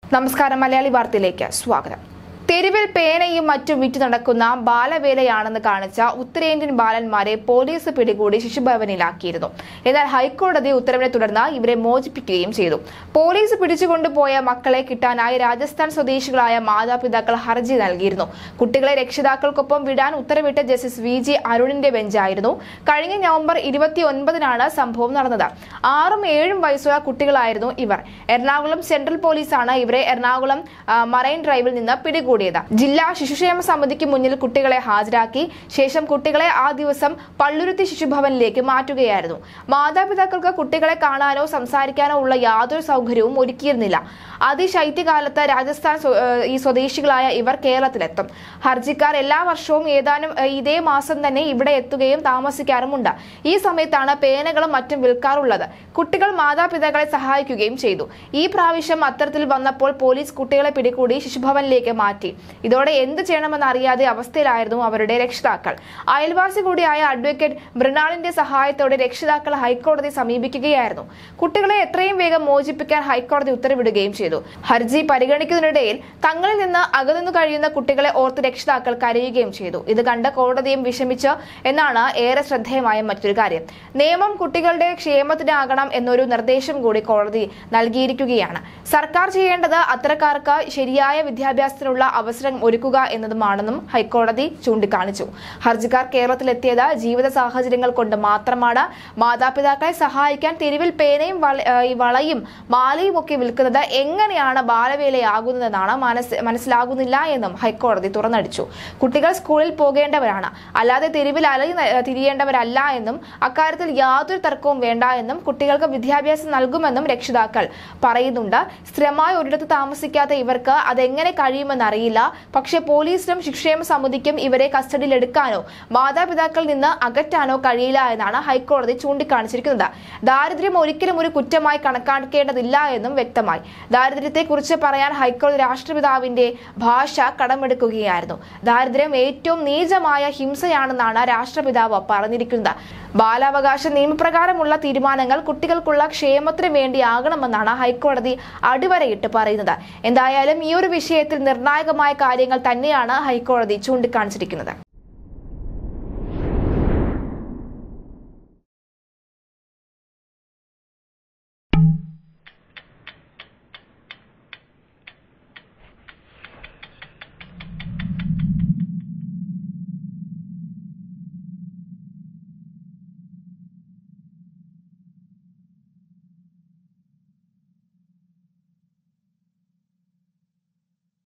നമസ്കാരം മലയാളി വാർത്തയിലേക്ക് സ്വാഗതം തെരുവിൽ പേനയും മറ്റും വിറ്റ് നടക്കുന്ന ബാലവേലയാണെന്ന് കാണിച്ച ഉത്തരേന്ത്യൻ ബാലന്മാരെ പോലീസ് പിടികൂടി ശിശുഭവനിലാക്കിയിരുന്നു എന്നാൽ ഹൈക്കോടതി ഉത്തരവിനെ തുടർന്ന് ഇവരെ മോചിപ്പിക്കുകയും ചെയ്തു പോലീസ് പിടിച്ചുകൊണ്ടുപോയ മക്കളെ കിട്ടാനായി രാജസ്ഥാൻ സ്വദേശികളായ മാതാപിതാക്കൾ ഹർജി നൽകിയിരുന്നു കുട്ടികളെ രക്ഷിതാക്കൾക്കൊപ്പം വിടാൻ ഉത്തരവിട്ട ജസ്റ്റിസ് വി ജി അരുണിന്റെ ബെഞ്ചായിരുന്നു കഴിഞ്ഞ നവംബർ ഇരുപത്തി ഒൻപതിനാണ് സംഭവം നടന്നത് ആറും ഏഴും വയസ്സുള്ള കുട്ടികളായിരുന്നു ഇവർ എറണാകുളം സെൻട്രൽ പോലീസാണ് ഇവരെ എറണാകുളം ആ, മറൈൻ ഡ്രൈവിൽ നിന്ന് പിടികൂടിയത് ജില്ലാ ശിശുക്ഷേമ സമിതിക്ക് മുന്നിൽ കുട്ടികളെ ഹാജരാക്കി ശേഷം കുട്ടികളെ ആ ദിവസം പള്ളുരുത്തി ശിശുഭവനിലേക്ക് മാറ്റുകയായിരുന്നു മാതാപിതാക്കൾക്ക് കുട്ടികളെ കാണാനോ സംസാരിക്കാനോ ഉള്ള യാതൊരു സൗകര്യവും ഒരുക്കിയിരുന്നില്ല അതിശൈത്യകാലത്ത് രാജസ്ഥാൻ സ്വ- ഏഹ് ഈ സ്വദേശികളായ ഇവർ കേരളത്തിലെത്തും ഹർജിക്കാർ എല്ലാ വർഷവും ഏതാനും ഏഹ് ഇതേ മാസം തന്നെ ഇവിടെ എത്തുകയും താമസിക്കാറുമുണ്ട് ഈ സമയത്താണ് പേനകളും മറ്റും വിൽക്കാറുള്ളത് കുട്ടികൾ മാതാപിതാക്കളെ സഹായിക്കുകയും ചെയ്തു ഈ പ്രാവശ്യം അത്തരത്തിൽ വന്നപ്പോൾ പോലീസ് കുട്ടികളെ പിടികൂടി ശിശുഭവനിലേക്ക് മാറ്റി ഇതോടെ എന്ത് ചെയ്യണമെന്ന് അറിയാതെ അവസ്ഥയിലായിരുന്നു അവരുടെ രക്ഷിതാക്കൾ അയൽവാസി കൂടിയായ അഡ്വക്കേറ്റ് മൃണാളിന്റെ സഹായത്തോടെ രക്ഷിതാക്കൾ ഹൈക്കോടതി സമീപിക്കുകയായിരുന്നു കുട്ടികളെ എത്രയും വേഗം മോചിപ്പിക്കാൻ ഹൈക്കോടതി ഉത്തരവിടുകയും ചെയ്തു ഹർജി പരിഗണിക്കുന്നതിനിടയിൽ തങ്ങളിൽ നിന്ന് അകന്നു കഴിയുന്ന കുട്ടികളെ ഓർത്ത് രക്ഷിതാക്കൾ കരയുകയും ചെയ്തു ഇത് കണ്ട് കോടതിയും വിഷമിച്ച് എന്നാണ് ഏറെ ശ്രദ്ധേയമായ മറ്റൊരു കാര്യം നിയമം കുട്ടികളുടെ ക്ഷേമത്തിനാകണം എന്നൊരു നിർദ്ദേശം കൂടി കോടതി നൽകിയിരിക്കുകയാണ് സർക്കാർ ചെയ്യേണ്ടത് അത്തരക്കാർക്ക് ശരിയായ വിദ്യാഭ്യാസത്തിനുള്ള അവസരം ഒരുക്കുക എന്നതുമാണെന്നും ഹൈക്കോടതി ചൂണ്ടിക്കാണിച്ചു ഹർജിക്കാർ കേരളത്തിലെത്തിയത് ജീവിത സാഹചര്യങ്ങൾ കൊണ്ട് മാത്രമാണ് മാതാപിതാക്കളെ സഹായിക്കാൻ തെരുവിൽ പേനയും വള- ഏഹ് ഈ വളയും മാലയും ഒക്കെ വിൽക്കുന്നത് എങ്ങനെയാണ് ബാലവേലയാകുന്നതെന്നാണ് മനസ് മനസ്സിലാകുന്നില്ല എന്നും ഹൈക്കോടതി തുറന്നടിച്ചു കുട്ടികൾ സ്കൂളിൽ പോകേണ്ടവരാണ് അല്ലാതെ തെരുവിൽ അലയി ന- തിരിയേണ്ടവരല്ല എന്നും അക്കാര്യത്തിൽ യാതൊരു തർക്കവും വേണ്ട എന്നും കുട്ടികൾക്ക് വിദ്യാഭ്യാസം നൽകുമെന്നും രക്ഷിതാക്കൾ പറയുന്നുണ്ട് സ്ഥിരമായി ഒരിടത്ത് താമസിക്കാത്ത ഇവർക്ക് അതെങ്ങനെ കഴിയുമെന്നറിയില്ല പക്ഷേ പോലീസിനും ശിക്ഷേമ സമിതിക്കും ഇവരെ കസ്റ്റഡിയിലെടുക്കാനോ മാതാപിതാക്കളിൽ നിന്ന് അകറ്റാനോ കഴിയില്ല എന്നാണ് ഹൈക്കോടതി ചൂണ്ടിക്കാണിച്ചിരിക്കുന്നത് ദാരിദ്ര്യം ഒരിക്കലും ഒരു കുറ്റമായി കണക്കാക്കേണ്ടതില്ല എന്നും വ്യക്തമായി ദാരിദ്ര്യത്തെക്കുറിച്ച് പറയാൻ ഹൈക്കോടതി രാഷ്ട്രപിതാവിന്റെ ഭാഷ കടമെടുക്കുകയായിരുന്നു ദാരിദ്ര്യം ഏറ്റവും നീചമായ ഹിംസയാണെന്നാണ് രാഷ്ട്രപിതാവ് പറഞ്ഞിരിക്കുന്നത് ബാലാവകാശ നിയമപ്രകാരമുള്ള തീരുമാനങ്ങൾ കുട്ടികൾക്കുള്ള ക്ഷേമത്തിന് വേണ്ടിയാകണമെന്നാണ് ഹൈക്കോടതി അടിവരയിട്ട് പറയുന്നത് എന്തായാലും ഈ ഒരു വിഷയത്തിൽ നിർണായകമായ കാര്യങ്ങൾ തന്നെയാണ് ഹൈക്കോടതി ചൂണ്ടിക്കാണിച്ചിരിക്കുന്നത്